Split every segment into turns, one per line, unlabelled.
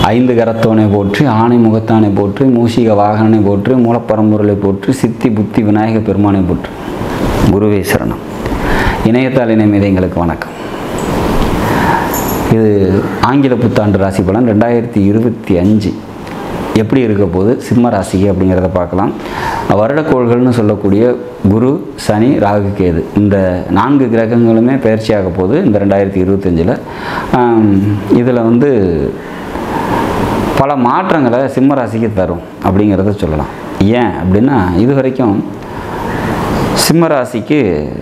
ஐந்து கரத்தவனை போற்றி ஆணை முகத்தானை போற்றி மூஷிக வாகனனை போற்றி மூலப்பரம்பொருளை போற்றி சித்தி புத்தி விநாயக பெருமானை போற்றி குருவே சரணம் இணையத்தால் இணைமீது எங்களுக்கு வணக்கம் இது ஆங்கில புத்தாண்டு ராசி பலன் ரெண்டாயிரத்தி இருபத்தி அஞ்சு எப்படி இருக்க போகுது சிம்ம ராசிக்கு அப்படிங்கிறத பார்க்கலாம் வருடக்கோள்கள்னு சொல்லக்கூடிய குரு சனி ராகு கேது இந்த நான்கு கிரகங்களுமே பயிற்சியாக போகுது இந்த ரெண்டாயிரத்தி இருபத்தஞ்சில் இதில் வந்து பல மாற்றங்களை சிம்ம ராசிக்கு தரும் அப்படிங்கிறத சொல்லலாம் ஏன் அப்படின்னா இது வரைக்கும் சிம்ம ராசிக்கு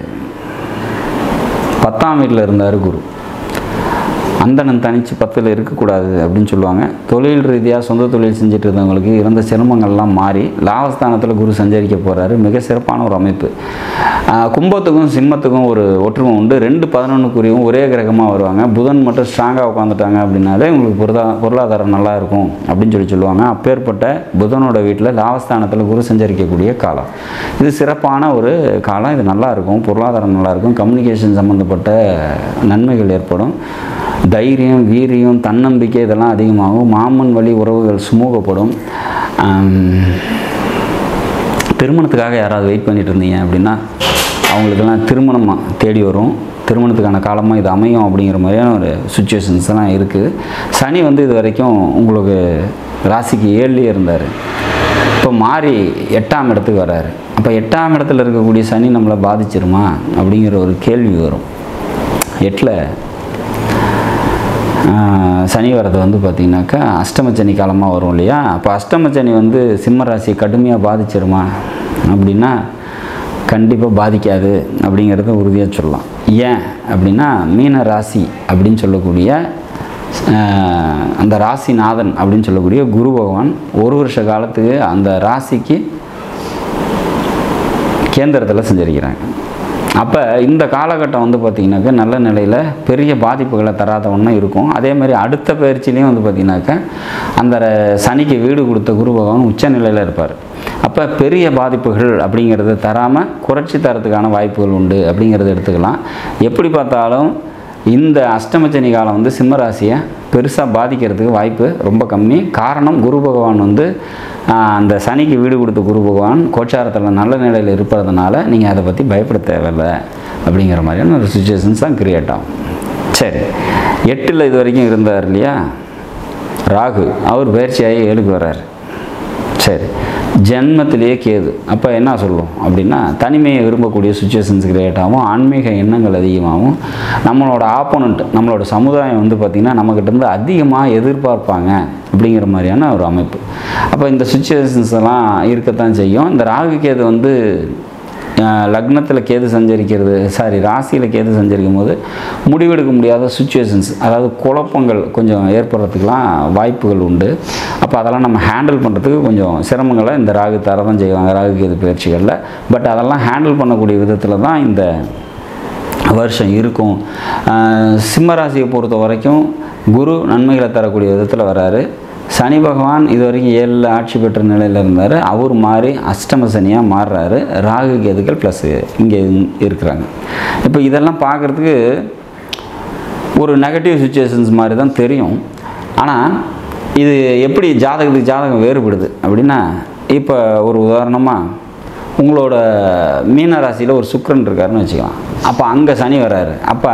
பத்தாம் வீட்டில் இருந்தார் குரு அந்தணன் தனித்து பத்தில் இருக்கக்கூடாது அப்படின்னு சொல்லுவாங்க தொழில் ரீதியாக சொந்த தொழில் செஞ்சுட்டு இருந்தவங்களுக்கு இருந்த சிரமங்கள்லாம் மாறி லாபஸ்தானத்தில் குரு சஞ்சரிக்க போகிறாரு மிக சிறப்பான ஒரு அமைப்பு ஆஹ் கும்பத்துக்கும் சிம்மத்துக்கும் ஒரு ஒற்றுமை உண்டு ரெண்டு பதினொன்றுக்குரியவும் ஒரே கிரகமாக வருவாங்க புதன் மட்டும் ஸ்ட்ராங்காக உட்காந்துட்டாங்க அப்படின்னாலே உங்களுக்கு பொருளா பொருளாதாரம் நல்லா இருக்கும் அப்படின்னு சொல்லி சொல்லுவாங்க அப்பேற்பட்ட புதனோட வீட்டில் லாபஸ்தானத்தில் குரு சஞ்சரிக்கக்கூடிய காலம் இது சிறப்பான ஒரு காலம் இது நல்லா இருக்கும் பொருளாதாரம் நல்லா இருக்கும் கம்யூனிகேஷன் சம்மந்தப்பட்ட நன்மைகள் ஏற்படும் தைரியம் வீரியம் தன்னம்பிக்கை இதெல்லாம் அதிகமாகும் மாமன் வழி உறவுகள் சுமூகப்படும் ஆம், திருமணத்துக்காக யாராவது வெயிட் பண்ணிட்டு இருந்தீங்க அப்படின்னா அவங்களுக்கெல்லாம் திருமணம் தேடி வரும் திருமணத்துக்கான காலமாக இது அமையும் அப்படிங்கிற மாதிரியான ஒரு சுச்சுவேஷன்ஸ் எல்லாம் இருக்குது சனி வந்து இது வரைக்கும் உங்களுக்கு ராசிக்கு ஏழுலேயே இருந்தார் இப்போ மாறி எட்டாம் இடத்துக்கு வராரு அப்போ எட்டாம் இடத்துல இருக்கக்கூடிய சனி நம்மளை பாதிச்சிருமா அப்படிங்கிற ஒரு கேள்வி வரும் எட்டில் ஆஹ் சனி வரது வந்து பார்த்திங்கனாக்கா அஷ்டமச்சனி காலமாக வரும் இல்லையா அப்போ அஷ்டமச்சனி வந்து சிம்ம ராசியை கடுமையாக பாதிச்சிருமா அப்படின்னா கண்டிப்பாக பாதிக்காது அப்படிங்கிறத உறுதியாக சொல்லலாம் ஏன் அப்படின்னா மீன ராசி அப்படின்னு சொல்லக்கூடிய ஆஹ் அந்த ராசிநாதன் அப்படின்னு சொல்லக்கூடிய குரு பகவான் ஒரு வருஷ காலத்துக்கு அந்த ராசிக்கு கேந்திரத்தில் செஞ்சிருக்கிறாங்க அப்போ இந்த காலகட்டம் வந்து பார்த்திங்கனாக்கா நல்ல நிலையில் பெரிய பாதிப்புகளை தராத ஒன்றா இருக்கும் அதே மாதிரி அடுத்த பயிற்சிலையும் வந்து பார்த்திங்கனாக்கா அந்த ர- சனிக்கு வீடு கொடுத்த குரு பகவான் உச்ச நிலையில் இருப்பார் அப்போ பெரிய பாதிப்புகள் அப்படிங்கிறத தராமல் குறைச்சி தரத்துக்கான வாய்ப்புகள் உண்டு அப்படிங்கிறத எடுத்துக்கலாம் எப்படி பார்த்தாலும் இந்த அஷ்டமச்சனி காலம் வந்து சிம்ம ராசியை பெருசாக பாதிக்கிறதுக்கு வாய்ப்பு ரொம்ப கம்மி காரணம் குரு பகவான் வந்து ஆஹ், அந்த சனிக்கு வீடு கொடுத்த குரு பகவான் கோச்சாரத்தில் நல்ல நிலையில் இருப்பதனால நீங்கள் அதை பற்றி பயப்பட தேவையில்லை அப்படிங்கிற மாதிரியான ஒரு சுச்சுவேஷன்ஸ் தான் கிரியேட் ஆகும் சரி எட்டில் இது வரைக்கும் இருந்தார் இல்லையா ராகு அவர் பயிற்சியாகி ஏழுக்கு வர்றார் சரி ஜென்மத்திலேயே கேது அப்போ என்ன சொல்லும் அப்படின்னா தனிமையை விரும்பக்கூடிய சுச்சுவேஷன்ஸ் கிரியேட் ஆகும் ஆன்மீக எண்ணங்கள் அதிகமாகும் நம்மளோட ஆப்போனண்ட் நம்மளோட சமுதாயம் வந்து பார்த்திங்கன்னா நம்மக்கிட்ட இருந்து அதிகமாக எதிர்பார்ப்பாங்க அப்படிங்கிற மாதிரியான ஒரு அமைப்பு அப்போ இந்த சுச்சுவேஷன்ஸ் எல்லாம் இருக்கத்தான் செய்யும் இந்த ராகு கேது வந்து லக்னத்தில் கேது சஞ்சரிக்கிறது சாரி ராசியில் கேது சஞ்சரிக்கும் போது முடிவெடுக்க முடியாத சுச்சுவேஷன்ஸ் அதாவது குழப்பங்கள் கொஞ்சம் ஏற்படுறதுக்கெலாம் வாய்ப்புகள் உண்டு அப்போ அதெல்லாம் நம்ம ஹேண்டில் பண்ணுறதுக்கு கொஞ்சம் சிரமங்களை இந்த ராகு தர தான் செய்வாங்க ராகு கேது பயிற்சிகளில் பட் அதெல்லாம் ஹேண்டில் பண்ணக்கூடிய விதத்தில் தான் இந்த வருஷம் இருக்கும் ஆஹ் சிம்ம ராசியை பொறுத்த வரைக்கும் குரு நன்மைகளை தரக்கூடிய விதத்தில் வராரு சனி பகவான் இது வரைக்கும் ஏழில் ஆட்சி பெற்ற நிலையில் இருந்தார் அவர் மாறி அஷ்டம சனியாக மாறுறாரு ராகு கேதுக்கள் ப்ளஸ் இங்கே இருக்கிறாங்க இப்போ இதெல்லாம் பார்க்குறதுக்கு ஒரு நெகட்டிவ் சுச்சுவேஷன்ஸ் மாதிரி தான் தெரியும் ஆனால் இது எப்படி ஜாதகத்துக்கு ஜாதகம் வேறுபடுது அப்படின்னா இப்போ ஒரு உதாரணமாக உங்களோட மீன ராசியில் ஒரு சுக்கிரன் இருக்காருன்னு வச்சுக்கலாம் அப்போ அங்கே சனி வராரு அப்போ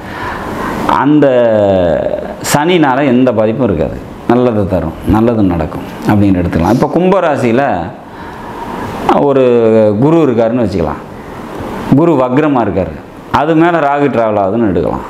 அந்த சனினால் எந்த பாதிப்பும் இருக்காது நல்லது தரும் நல்லது நடக்கும் அப்படின்னு எடுத்துக்கலாம் இப்போ கும்பராசியில் ஒரு குரு இருக்காருன்னு வச்சுக்கலாம் குரு வக்ரமாக இருக்கார் அது மேலே ராகு ட்ராவல் ஆகுதுன்னு எடுக்கலாம்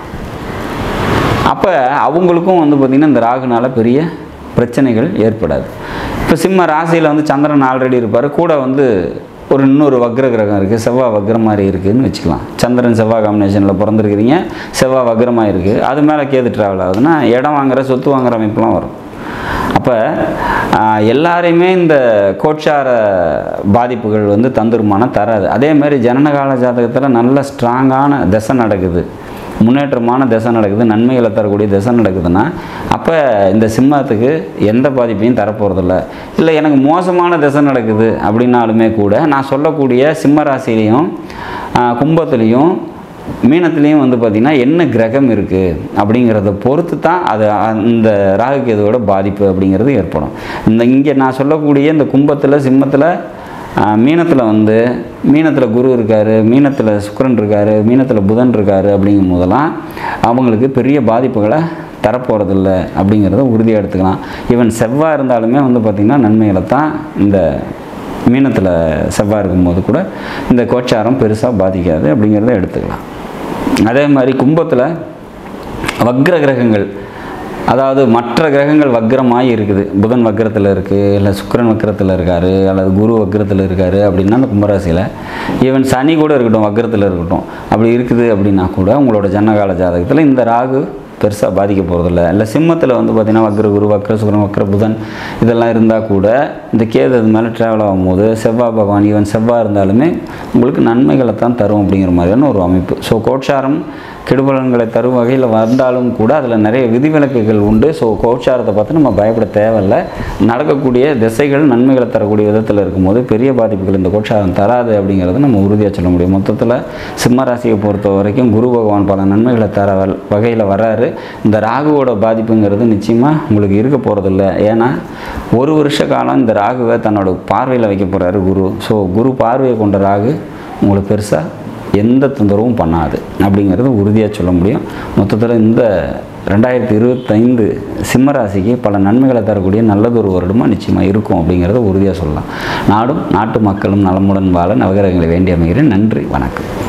அப்போ அவங்களுக்கும் வந்து பார்த்திங்கன்னா இந்த ராகுனால பெரிய பிரச்சனைகள் ஏற்படாது இப்போ சிம்ம ராசியில் வந்து சந்திரன் ஆல்ரெடி இருப்பார் கூட வந்து ஒரு இன்னொரு வக்ர கிரகம் இருக்குது செவ்வாய் வக்ரம் மாதிரி இருக்குதுன்னு வச்சுக்கலாம் சந்திரன் செவ்வாய் காம்பினேஷனில் பிறந்திருக்கிறீங்க செவ்வாய் வக்ரமாக இருக்குது அது மேலே கேது ட்ராவல் ஆகுதுன்னா இடம் வாங்குற சொத்து வாங்குற அமைப்புலாம் வரும் அப்போ எல்லாரையுமே இந்த கோட்சார பாதிப்புகள் வந்து தந்துருமானா தராது அதே மாதிரி ஜனனகால ஜாதகத்தில் நல்ல ஸ்ட்ராங்கான திசை நடக்குது முன்னேற்றமான திசை நடக்குது நன்மைகளை தரக்கூடிய திசை நடக்குதுன்னா அப்போ இந்த சிம்மத்துக்கு எந்த பாதிப்பையும் தரப்போகிறதில்ல இல்லை எனக்கு மோசமான திசை நடக்குது அப்படின்னாலுமே கூட நான் சொல்லக்கூடிய சிம்ம ராசிலையும் ஆஹ், கும்பத்துலேயும் மீனத்துலேயும் வந்து பார்த்திங்கன்னா என்ன கிரகம் இருக்குது அப்படிங்கிறத பொறுத்து தான் அது அந்த ராகு கேதுவோட பாதிப்பு அப்படிங்கிறது ஏற்படும் இந்த இங்கே நான் சொல்லக்கூடிய இந்த கும்பத்தில் சிம்மத்தில் மீனத்தில் வந்து மீனத்தில் குரு இருக்கார் மீனத்தில் சுக்கிரன் இருக்கார் மீனத்தில் புதன் இருக்கார் அப்படிங்கும் போதெல்லாம் அவங்களுக்கு பெரிய பாதிப்புகளை தரப்போகிறதில்ல அப்படிங்கிறத உறுதியாக எடுத்துக்கலாம் ஈவன் செவ்வாய் இருந்தாலுமே வந்து பார்த்திங்கன்னா நன்மைகளை தான் இந்த மீனத்தில் செவ்வாய் இருக்கும்போது கூட இந்த கோச்சாரம் பெருசாக பாதிக்காது அப்படிங்கிறத எடுத்துக்கலாம் அதே மாதிரி கும்பத்தில் வக்ர கிரகங்கள் அதாவது மற்ற கிரகங்கள் வக்ரமாகி இருக்குது புதன் வக்ரத்தில் இருக்குது இல்லை சுக்கிரன் வக்ரத்தில் இருக்கார் அல்லது குரு வக்ரத்தில் இருக்கார் அப்படின்னா அந்த கும்பராசியில் ஈவன் சனி கூட இருக்கட்டும் வக்ரத்தில் இருக்கட்டும் அப்படி இருக்குது அப்படின்னா கூட உங்களோட ஜன்னகால ஜாதகத்தில் இந்த ராகு பெருசாக பாதிக்க போகிறதில்ல இல்லை சிம்மத்தில் வந்து பார்த்திங்கன்னா வக்ர குரு வக்ர சுக்கரன் வக்ர புதன் இதெல்லாம் இருந்தால் கூட இந்த கேது அது மேலே ட்ராவல் ஆகும்போது செவ்வாய் பகவான் ஈவன் செவ்வாய் இருந்தாலுமே உங்களுக்கு நன்மைகளை தான் தரும் அப்படிங்கிற மாதிரியான ஒரு அமைப்பு ஸோ கோட்சாரம் கெடுபலன்களை தரும் வகையில் வந்தாலும் கூட அதில் நிறைய விதிவிலக்குகள் உண்டு ஸோ கோச்சாரத்தை பார்த்து நம்ம பயப்பட தேவையில்லை நடக்கக்கூடிய திசைகள் நன்மைகளை தரக்கூடிய விதத்தில் இருக்கும்போது பெரிய பாதிப்புகள் இந்த கோச்சாரம் தராது அப்படிங்கிறத நம்ம உறுதியாக சொல்ல முடியும் மொத்தத்தில் சிம்ம ராசியை பொறுத்த வரைக்கும் குரு பகவான் பல நன்மைகளை தர வல்- வகையில் வராரு இந்த ராகுவோட பாதிப்புங்கிறது நிச்சயமாக உங்களுக்கு இருக்க போகிறதில்ல ஏன்னா ஒரு வருஷ காலம் இந்த ராகுவை தன்னோட பார்வையில் வைக்க போகிறாரு குரு ஸோ குரு பார்வையை கொண்ட ராகு உங்களுக்கு பெருசாக எந்த தொந்தரவும் பண்ணாது அப்படிங்கிறது உறுதியாக சொல்ல முடியும் மொத்தத்தில் இந்த ரெண்டாயிரத்தி இருபத்தைந்து சிம்மராசிக்கு பல நன்மைகளை தரக்கூடிய நல்லதொரு வருடமாக நிச்சயமாக இருக்கும் அப்படிங்கிறத உறுதியாக சொல்லலாம் நாடும் நாட்டு மக்களும் நலமுடன் வாழ நவகிரகங்களை வேண்டி அமைகிறேன் நன்றி வணக்கம்